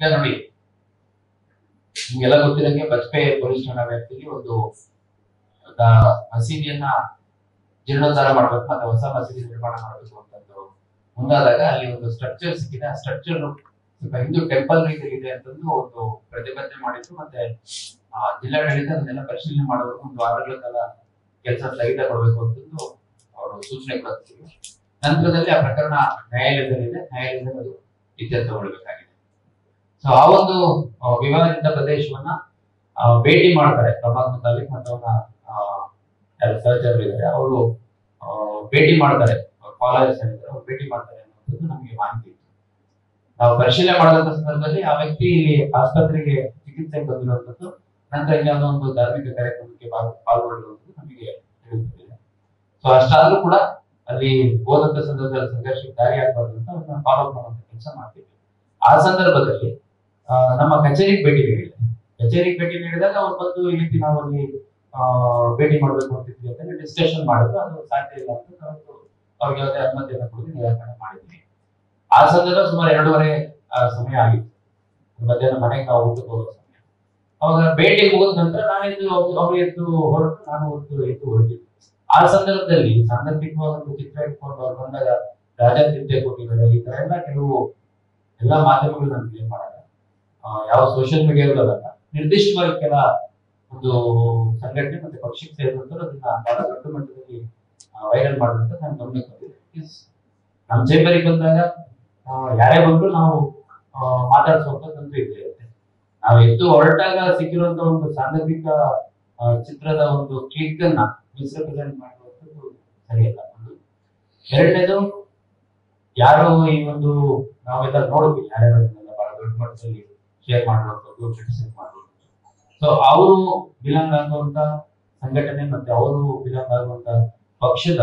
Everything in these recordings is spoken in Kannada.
ಈಗ ನೋಡಿ ನಿಮ್ಗೆಲ್ಲ ಗೊತ್ತಿರಂಗೆ ಬಜ್ಪೆ ಪೊಲೀಸ್ ಠಾಣಾ ವ್ಯಾಪ್ತಿಯಲ್ಲಿ ಒಂದು ದ- ಮಸೀದಿಯನ್ನ ಜೀರ್ಣೋದ್ಧಾರ ಮಾಡ್ಬೇಕು ಮತ್ತೆ ಹೊಸ ಮಸೀದಿ ನಿರ್ಮಾಣ ಮಾಡಬೇಕು ಅಂತಂದು ಮುಂದಾದಾಗ ಅಲ್ಲಿ ಒಂದು ಸ್ಟ್ರಕ್ಚರ್ ಸಿಕ್ಕಿದೆ ಆ ಸ್ಟ್ರಕ್ಚರ್ ಸ್ವಲ್ಪ ಹಿಂದೂ ಟೆಂಪಲ್ ರೀತಿಯಲ್ಲಿ ಇದೆ ಅಂತಂದು ಒಂದು ಪ್ರತಿಭಟನೆ ಮಾಡಿದ್ರು ಮತ್ತೆ ಆ, ಜಿಲ್ಲಾಡಳಿತ ಅದನ್ನೆಲ್ಲ ಪರಿಶೀಲನೆ ಮಾಡಬೇಕು ಒಂದು ವಾರಗಳ ಕಾಲ ಕೆಲಸ ಸ್ಥಗಿತ ಕೊಡಬೇಕು ಅಂತಂದು ಅವರು ಸೂಚನೆ ಕೊಡ್ತಿದ್ರು ನಂತರದಲ್ಲಿ ಆ ಪ್ರಕರಣ ನ್ಯಾಯಾಲಯದಲ್ಲಿದೆ ನ್ಯಾಯಾಲಯದಲ್ಲಿ ಅದು ಇತ್ಯರ್ಥಗೊಳ್ಬೇಕಾಗಿದೆ ಸೊ ಆ ಒಂದು ಆ, ವಿವಾದಿತ ಪ್ರದೇಶವನ್ನ ಆ, ಭೇಟಿ ಮಾಡ್ತಾರೆ ಪ್ರಭಾತ್ ಮುತಾಲಿಕ್ ಮತ್ತು ಅವನ ಆ, ಯಾರು ಸಹಚರರು ಇದ್ದಾರೆ ಅವರು ಭೇಟಿ ಮಾಡ್ತಾರೆ ಫಾಲೋವರ್ಸ್ ಏನಿದ್ದಾರೆ ಅವ್ರು ಭೇಟಿ ಮಾಡ್ತಾರೆ ಅನ್ನೋದು ನಮಗೆ ಮಾಹಿತಿ ಇತ್ತು ನಾವು ಪರಿಶೀಲನೆ ಮಾಡಿದಂತ ಸಂದರ್ಭದಲ್ಲಿ ಆ ವ್ಯಕ್ತಿ ಇಲ್ಲಿ ಆಸ್ಪತ್ರೆಗೆ ಚಿಕಿತ್ಸೆಗೆ ಬಂದಿರುವಂತದ್ದು ನಂತರ ಇನ್ಯಾವುದೋ ಒಂದು ಧಾರ್ಮಿಕ ಕಾರ್ಯಕ್ರಮಕ್ಕೆ ಭಾಗ- ಪಾಲ್ಗೊಂಡಿರುವಂತದ್ದು ನಮಗೆ ತಿಳಿದುಬಂದಿದೆ ಸೊ ಅಷ್ಟಾದ್ರೂ ಕೂಡ ಅಲ್ಲಿ ಹೋದಂತ ಸಂದರ್ಭದಲ್ಲಿ ಸಂಘರ್ಷಕ್ಕೆ ದಾರಿ ಆಗ್ಬಾರ್ದು ಅಂತ ಅವ್ರನ್ನ ಫಾಲೋ ಮಾಡುವಂತ ಕೆಲಸ ಮಾಡ್ತೀವಿ ಆ ಸಂದರ್ಭದಲ್ಲಿ ಆ, ನಮ್ಮ ಕಚೇರಿಗೆ ಭೇಟಿ ನೀಡಿದೆ ಕಚೇರಿಗೆ ಭೇಟಿ ನೀಡಿದಾಗ ಅವ್ರು ಬಂದು ಈ ರೀತಿ ನಾವು ಅಲ್ಲಿ ಆ, ಭೇಟಿ ಮಾಡ್ಬೇಕು ಅಂತಿದ್ವಿ ಅಂತ ಡಿಸ್ಕಷನ್ ಮಾಡಿದ್ರು ಅದು ಸಾಧ್ಯ ಇಲ್ಲ ಅಂತ ನಾವು ಅವ್ರಿಗೆ ಯಾವುದೇ ಅನುಮತಿಯನ್ನು ಕೊಡದೆ ನಿರಾಕರಣೆ ಮಾಡಿದ್ವಿ ಆ ಸಂದರ್ಭ ಸುಮಾರು ಎರಡೂವರೆ ಆ, ಸಮಯ ಆಗಿತ್ತು ಮಧ್ಯಾಹ್ನ ಮನೆಗೆ ನಾವು ಊಟಕ್ಕೆ ಹೋಗೋ ಸಮಯ ಅವಾಗ ಭೇಟಿ ಮುಗಿದ ನಂತರ ನಾನೆದ್ದು ಅವ್ರು ಎದ್ದು ಹೊರಟು ನಾನು ಹೊರಟು ಎದ್ದು ಹೊರಟಿದ್ದೆ ಆ ಸಂದರ್ಭದಲ್ಲಿ ಸಾಂದರ್ಭಿಕವಾದ ಒಂದು ಚಿತ್ರ ಇಟ್ಕೊಂಡು ಅವ್ರು ಬಂದಾಗ ರಾಜ ಚಿಂತೆ ಕೊಟ್ಟಿದ್ದಾರೆ ಈ ತರ ಎಲ್ಲ ಕೆಲವು ಎಲ್ಲಾ ಮಾಧ್ಯಮಗಳು ನಾನು ಕ್ಲೇಮ್ ಮಾಡಲ್ಲ ಆ, ಯಾವ ಸೋಷಿಯಲ್ ಮೀಡಿಯಾಗಳಲ್ಲ ನಿರ್ದಿಷ್ಟವಾಗಿ ಕೆಲ ಒಂದು ಸಂಘಟನೆ ಮತ್ತೆ ಪಕ್ಷಕ್ಕೆ ಸೇರಿದಂತರು ಅದನ್ನ ಬಹಳ ದೊಡ್ಡ ಮಟ್ಟದಲ್ಲಿ ವೈರಲ್ ಮಾಡುವಂತ ನಾನು ಗಮನಕ್ಕೆ ಬಂದಿದೆ Is ನಮ್ಮ ಚೇಂಬರಿಗೆ ಬಂದಾಗ ಆ, ಯಾರೇ ಬಂದ್ರು ನಾವು ಆ, ಮಾತಾಡಿಸುವಂತ ತಂತ್ರ ಇದ್ದೇ ಇರುತ್ತೆ ನಾವು ಎದ್ದು ಹೊರಟಾಗ ಸಿಕ್ಕಿರುವಂತ ಒಂದು ಸಾಂದರ್ಭಿಕ ಆ, ಚಿತ್ರದ ಒಂದು ಕ್ಲಿಕ್ ಅನ್ನ ಮಿಸ್ರೆಪ್ರೆಸೆಂಟ್ ಮಾಡುವಂಥದ್ದು ಸರಿಯಲ್ಲ ಒಂದು ಎರಡನೇದು ಯಾರು ಈ ಒಂದು ನಾವೆಲ್ಲ ನೋಡಿದ್ವಿ ಯಾರ್ಯಾರು ಅದನ್ನೆಲ್ಲ ಬಹಳ ದೊಡ್ಡ ಮಟ್ಟದಲ್ಲಿ ಶೇರ್ ಮಾಡುವಂಥದ್ದು ಕ್ರಿಟಿಸೈಸ್ ಮಾಡುವಂಥದ್ದು ಸೊ ಅವರು ಬಿಲಾಂಗ್ ಆಗುವಂತ ಸಂಘಟನೆ ಮತ್ತೆ ಅವರು ಬಿಲಾಂಗ್ ಆಗುವಂತ ಪಕ್ಷದ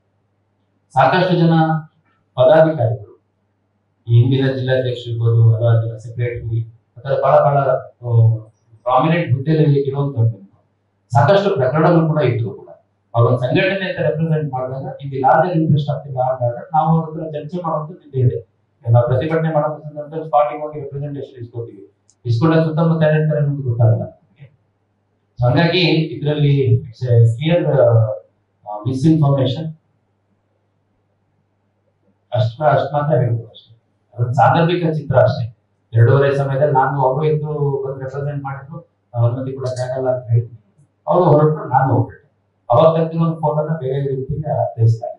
ಸಾಕಷ್ಟು ಜನ ಪದಾಧಿಕಾರಿಗಳು ಈ ಹಿಂದಿನ ಜಿಲ್ಲಾಧ್ಯಕ್ಷರು ಇರ್ಬೋದು ಅಥವಾ ಜನ ಸೆಕ್ರೆಟರಿ ಅಥವಾ ಬಹಳ ಬಹಳ ಪ್ರಾಮಿನೆಂಟ್ ಹುದ್ದೆಯಲ್ಲಿ ಇರುವಂತವ್ರು ಸಾಕಷ್ಟು ಪ್ರಕರಣಗಳು ಕೂಡ ಇದ್ರು ಕೂಡ ಅವ್ರ ಒಂದು ಸಂಘಟನೆ ಅಂತ ರೆಪ್ರೆಸೆಂಟ್ ಮಾಡಿದಾಗ ಇದು ಲಾರ್ಜರ್ ಇಂಟ್ರೆಸ್ಟ್ ಆಗ್ತಿಲ್ಲ ಅಂದಾಗ ನಾವು ಅವ್ರ ಹತ್ರ ಚರ್ಚೆ ಮಾಡುವಂಥದ್ದು ಇದ್ದೇ ಇದೆ ಈಗ ನಾವು ಪ್ರತಿಭಟನೆ ಮಾಡೋ ಸಂದರ್ಭದಲ್ಲಿ ಸ್ಪಾಟಿಂಗ್ ಹೋಗಿ ರೆಪ್ರೆಸೆಂಟೇಷನ್ ಇಸ್ಕೊತೀವಿ ಇಸ್ಕೊಂಡ ಸುತ್ತಮುತ್ತ ಯಾರಿರ್ತಾರೆ ಅನ್ನೋದು ಗೊತ್ತಾಗಲ್ಲ ನಮ್ಗೆ. So ಹಾಗಾಗಿ ಇದರಲ್ಲಿ ಇಟ್ಸ್ ಕ್ಲಿಯರ್ ಮಿಸ್ಇನ್ಫಾರ್ಮೇಶನ್ ಅಷ್ಟ ಅಷ್ಟು ಮಾತ್ರ ಹೇಳ್ಬೋದು ಅಷ್ಟೇ ಅದೊಂದು ಸಾಂದರ್ಭಿಕ ಚಿತ್ರ ಅಷ್ಟೇ ಎರಡೂವರೆ ಸಮಯದಲ್ಲಿ ನಾನು ಅವರು ಎದ್ದು ಬಂದು ರೆಪ್ರೆಸೆಂಟ್ ಮಾಡಿದ್ರು ನಾವು ಅನುಮತಿ ಕೊಡಕ್ಕಾಗಲ್ಲ ಅಂತ ಹೇಳ್ತೀನಿ ಅವರು ಹೊರಟರು ನಾನು ಹೋಗ್ಬಿಟ್ಟೆ ಅವಾಗ ತೆಗ್ದಿರೋ ಒಂದು ಫೋಟೋನ ಬೇರೆ ರೀತಿಯಿಂದ ತಿಳಿಸ್ತಾರೆ